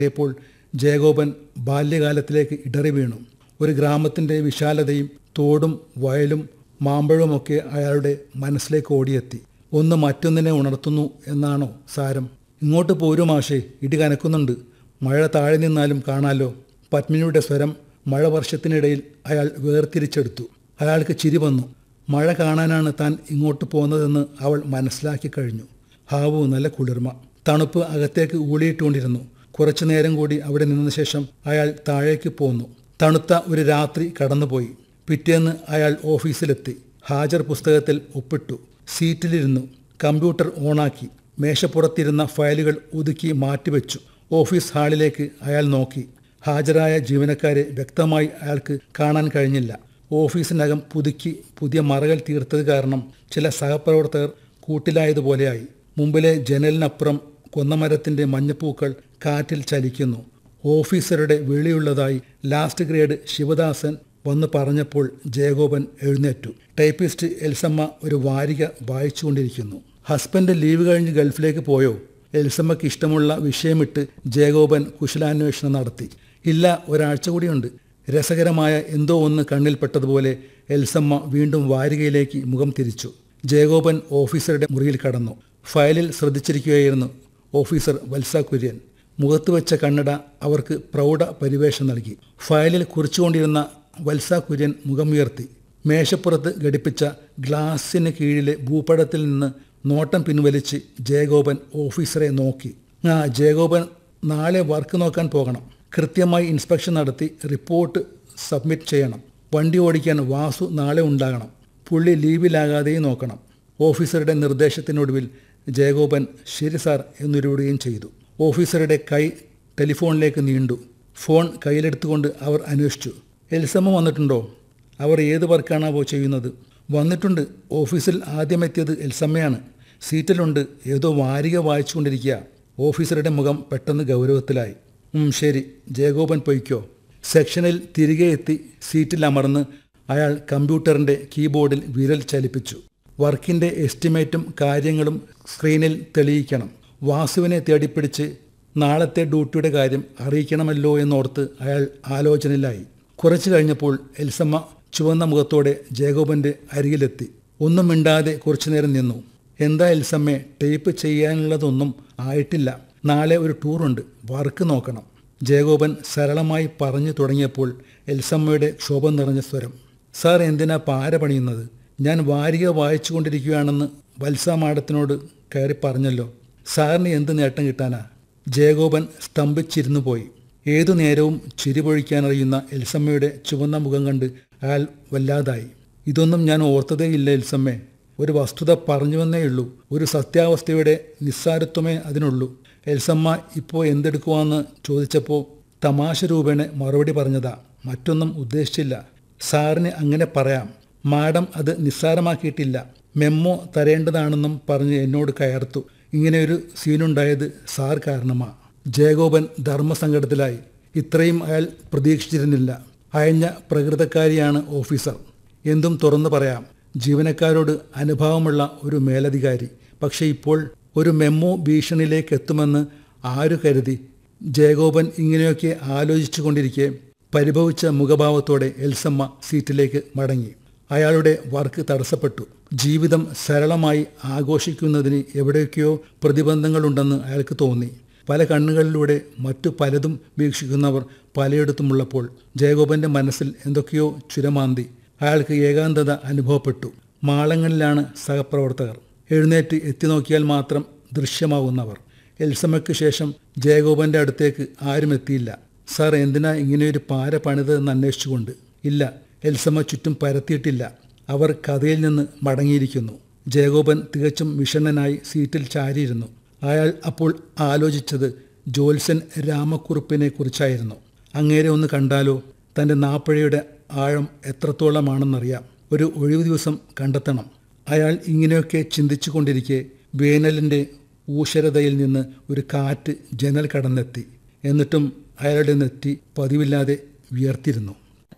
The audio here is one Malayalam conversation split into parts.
ഇപ്പോൾ ജയഗോപൻ ബാല്യകാലത്തിലേക്ക് ഇടറി വീണു ഒരു ഗ്രാമത്തിൻ്റെ വിശാലതയും തോടും വയലും മാമ്പഴവുമൊക്കെ അയാളുടെ മനസ്സിലേക്ക് ഓടിയെത്തി ഒന്ന് മറ്റൊന്നിനെ ഉണർത്തുന്നു എന്നാണോ സാരം ഇങ്ങോട്ട് പോരും മാഷേ ഇടി കനക്കുന്നുണ്ട് മഴ താഴെ നിന്നാലും കാണാലോ പത്മിനിയുടെ സ്വരം മഴ വർഷത്തിനിടയിൽ അയാൾ വേർതിരിച്ചെടുത്തു അയാൾക്ക് ചിരി വന്നു മഴ കാണാനാണ് താൻ ഇങ്ങോട്ട് പോകുന്നതെന്ന് അവൾ മനസ്സിലാക്കി കഴിഞ്ഞു ഹാവു നല്ല കുളിർമ തണുപ്പ് അകത്തേക്ക് ഊളിയിട്ടുകൊണ്ടിരുന്നു കുറച്ചു നേരം കൂടി അവിടെ നിന്ന ശേഷം അയാൾ താഴേക്ക് പോന്നു തണുത്ത ഒരു രാത്രി കടന്നുപോയി പിറ്റേന്ന് അയാൾ ഓഫീസിലെത്തി ഹാജർ പുസ്തകത്തിൽ ഒപ്പിട്ടു സീറ്റിലിരുന്നു കമ്പ്യൂട്ടർ ഓണാക്കി മേശപ്പുറത്തിരുന്ന ഫയലുകൾ ഒതുക്കി മാറ്റിവെച്ചു ഓഫീസ് ഹാളിലേക്ക് അയാൾ നോക്കി ഹാജരായ ജീവനക്കാരെ വ്യക്തമായി അയാൾക്ക് കാണാൻ കഴിഞ്ഞില്ല ഓഫീസിനകം പുതുക്കി പുതിയ മറകൾ തീർത്തത് കാരണം ചില സഹപ്രവർത്തകർ കൂട്ടിലായതുപോലെയായി മുമ്പിലെ ജനലിനപ്പുറം കൊന്നമരത്തിന്റെ മഞ്ഞപ്പൂക്കൾ കാറ്റിൽ ചലിക്കുന്നു ഓഫീസറുടെ വിളിയുള്ളതായി ലാസ്റ്റ് ഗ്രേഡ് ശിവദാസൻ വന്ന് പറഞ്ഞപ്പോൾ ജയഗോപൻ എഴുന്നേറ്റു ടൈപ്പിസ്റ്റ് എൽസമ്മ ഒരു വാരിക വായിച്ചുകൊണ്ടിരിക്കുന്നു ഹസ്ബൻഡ് ലീവ് കഴിഞ്ഞ് ഗൾഫിലേക്ക് പോയോ എൽസമ്മയ്ക്ക് ഇഷ്ടമുള്ള വിഷയമിട്ട് ജയഗോപൻ കുശലാന്വേഷണം നടത്തി ഇല്ല ഒരാഴ്ച കൂടിയുണ്ട് രസകരമായ എന്തോ ഒന്ന് കണ്ണിൽപ്പെട്ടതുപോലെ എൽസമ്മ വീണ്ടും വാരികയിലേക്ക് മുഖം തിരിച്ചു ജയഗോപൻ ഓഫീസറുടെ മുറിയിൽ കടന്നു ഫയലിൽ ശ്രദ്ധിച്ചിരിക്കുകയായിരുന്നു ഓഫീസർ വത്സ കുര്യൻ മുഖത്ത് വെച്ച കണ്ണട അവർക്ക് പ്രൗഢ പരിവേഷം നൽകി ഫയലിൽ കുറിച്ചുകൊണ്ടിരുന്ന വത്സ കുര്യൻ മുഖമുയർത്തി മേശപ്പുറത്ത് ഘടിപ്പിച്ച ഗ്ലാസിന് കീഴിലെ ഭൂപടത്തിൽ നിന്ന് നോട്ടം പിൻവലിച്ച് ജയഗോപൻ ഓഫീസറെ നോക്കി ആ ജയഗോപൻ നാളെ വർക്ക് നോക്കാൻ പോകണം കൃത്യമായി ഇൻസ്പെക്ഷൻ നടത്തി റിപ്പോർട്ട് സബ്മിറ്റ് ചെയ്യണം വണ്ടി ഓടിക്കാൻ വാസു നാളെ ഉണ്ടാകണം പുള്ളി ലീവിലാകാതെയും നോക്കണം ഓഫീസറുടെ നിർദ്ദേശത്തിനൊടുവിൽ ജയഗോപൻ ശരി സാർ എന്നുരുവിടുകയും ചെയ്തു ഓഫീസറുടെ കൈ ടെലിഫോണിലേക്ക് നീണ്ടു ഫോൺ കയ്യിലെടുത്തുകൊണ്ട് അവർ അന്വേഷിച്ചു എൽസമ്മ വന്നിട്ടുണ്ടോ അവർ ഏത് വർക്കാണാവോ ചെയ്യുന്നത് വന്നിട്ടുണ്ട് ഓഫീസിൽ ആദ്യമെത്തിയത് എൽസമ്മയാണ് സീറ്റിലുണ്ട് ഏതോ വാരിക വായിച്ചുകൊണ്ടിരിക്കുക ഓഫീസറുടെ മുഖം പെട്ടെന്ന് ഗൗരവത്തിലായി ഉം ശരി ജയഗോപൻ പൊയ്ക്കോ സെക്ഷനിൽ തിരികെ എത്തി സീറ്റിൽ അമർന്ന് അയാൾ കമ്പ്യൂട്ടറിൻ്റെ കീബോർഡിൽ വിരൽ ചലിപ്പിച്ചു വർക്കിൻ്റെ എസ്റ്റിമേറ്റും കാര്യങ്ങളും സ്ക്രീനിൽ തെളിയിക്കണം വാസുവിനെ തേടിപ്പിടിച്ച് നാളത്തെ ഡ്യൂട്ടിയുടെ കാര്യം അറിയിക്കണമല്ലോ എന്നോർത്ത് അയാൾ ആലോചനയിലായി കുറച്ചു കഴിഞ്ഞപ്പോൾ എൽസമ്മ ചുവന്ന മുഖത്തോടെ ജയഗോപന്റെ അരികിലെത്തി ഒന്നും മിണ്ടാതെ കുറച്ചു നേരം നിന്നു എന്താ എൽസമ്മേ ടേപ്പ് ചെയ്യാനുള്ളതൊന്നും ആയിട്ടില്ല നാളെ ഒരു ടൂറുണ്ട് വർക്ക് നോക്കണം ജയഗോപൻ സരളമായി പറഞ്ഞു തുടങ്ങിയപ്പോൾ എൽസമ്മയുടെ ക്ഷോഭം നിറഞ്ഞ സ്വരം സാർ എന്തിനാ പാര പണിയുന്നത് ഞാൻ വാരിക വായിച്ചുകൊണ്ടിരിക്കുകയാണെന്ന് വത്സ മാഡത്തിനോട് കയറി പറഞ്ഞല്ലോ സാറിന് എന്ത് നേട്ടം കിട്ടാനാ ജയഗോപൻ സ്തംഭിച്ചിരുന്നു പോയി ഏതു നേരവും ചിരിപൊഴിക്കാനറിയുന്ന എൽസമ്മയുടെ ചുവന്ന മുഖം കണ്ട് അയാൾ വല്ലാതായി ഇതൊന്നും ഞാൻ ഓർത്തതേയില്ല എൽസമ്മേ ഒരു വസ്തുത പറഞ്ഞുവെന്നേയുള്ളൂ ഒരു സത്യാവസ്ഥയുടെ നിസ്സാരത്വമേ അതിനുള്ളൂ എൽസമ്മ ഇപ്പോൾ എന്തെടുക്കുവാന്ന് ചോദിച്ചപ്പോൾ തമാശ രൂപേണ മറുപടി പറഞ്ഞതാ മറ്റൊന്നും ഉദ്ദേശിച്ചില്ല സാറിന് അങ്ങനെ പറയാം മാഡം അത് നിസ്സാരമാക്കിയിട്ടില്ല മെമ്മോ തരേണ്ടതാണെന്നും പറഞ്ഞ് എന്നോട് കയർത്തു ഇങ്ങനെയൊരു സീനുണ്ടായത് സാർ കാരണമാ ജയഗോപൻ ധർമ്മസങ്കടത്തിലായി ഇത്രയും അയാൾ പ്രതീക്ഷിച്ചിരുന്നില്ല അയഞ്ഞ പ്രകൃതക്കാരിയാണ് ഓഫീസർ എന്തും തുറന്നു പറയാം ജീവനക്കാരോട് അനുഭവമുള്ള ഒരു മേലധികാരി പക്ഷേ ഇപ്പോൾ ഒരു മെമ്മോ ഭീഷണിയിലേക്ക് എത്തുമെന്ന് ആരു കരുതി ജയഗോപൻ ഇങ്ങനെയൊക്കെ ആലോചിച്ചു കൊണ്ടിരിക്കെ പരിഭവിച്ച മുഖഭാവത്തോടെ എൽസമ്മ സീറ്റിലേക്ക് മടങ്ങി അയാളുടെ വർക്ക് തടസ്സപ്പെട്ടു ജീവിതം സരളമായി ആഘോഷിക്കുന്നതിന് എവിടെയൊക്കെയോ പ്രതിബന്ധങ്ങളുണ്ടെന്ന് അയാൾക്ക് തോന്നി പല കണ്ണുകളിലൂടെ മറ്റു പലതും വീക്ഷിക്കുന്നവർ പലയിടത്തുമുള്ളപ്പോൾ ജയഗോപന്റെ മനസ്സിൽ എന്തൊക്കെയോ ചുരമാന്തി അയാൾക്ക് ഏകാന്തത അനുഭവപ്പെട്ടു മാളങ്ങളിലാണ് സഹപ്രവർത്തകർ എഴുന്നേറ്റ് എത്തി നോക്കിയാൽ മാത്രം ദൃശ്യമാവുന്നവർ എൽസമ്മയ്ക്ക് ശേഷം ജയഗോപന്റെ അടുത്തേക്ക് ആരും എത്തിയില്ല സാർ എന്തിനാ ഇങ്ങനെയൊരു പാര പണിതെന്ന് അന്വേഷിച്ചുകൊണ്ട് ഇല്ല എൽസമ്മ ചുറ്റും പരത്തിയിട്ടില്ല അവർ കഥയിൽ നിന്ന് മടങ്ങിയിരിക്കുന്നു ജയഗോപൻ തികച്ചും വിഷണ്ണനായി സീറ്റിൽ ചാരിയിരുന്നു അയാൾ അപ്പോൾ ആലോചിച്ചത് ജോത്സൻ രാമക്കുറുപ്പിനെ കുറിച്ചായിരുന്നു അങ്ങേരെ ഒന്ന് കണ്ടാലോ തൻ്റെ നാപ്പഴയുടെ ആഴം എത്രത്തോളമാണെന്നറിയാം ഒരു ഒഴിവു ദിവസം കണ്ടെത്തണം അയാൾ ഇങ്ങനെയൊക്കെ ചിന്തിച്ചു കൊണ്ടിരിക്കെ വേനലിൻ്റെ ഊശരതയിൽ നിന്ന് ഒരു കാറ്റ് ജനൽ കടന്നെത്തി എന്നിട്ടും അയാളുടെ നെറ്റി പതിവില്ലാതെ വിയർത്തിരുന്നു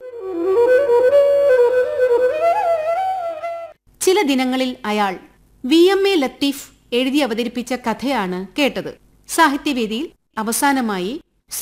ചില ദിനങ്ങളിൽ അയാൾ വി എം എ ലത്തീഫ് എഴുതി അവതരിപ്പിച്ച കഥയാണ് കേട്ടത് സാഹിത്യവേദിയിൽ അവസാനമായി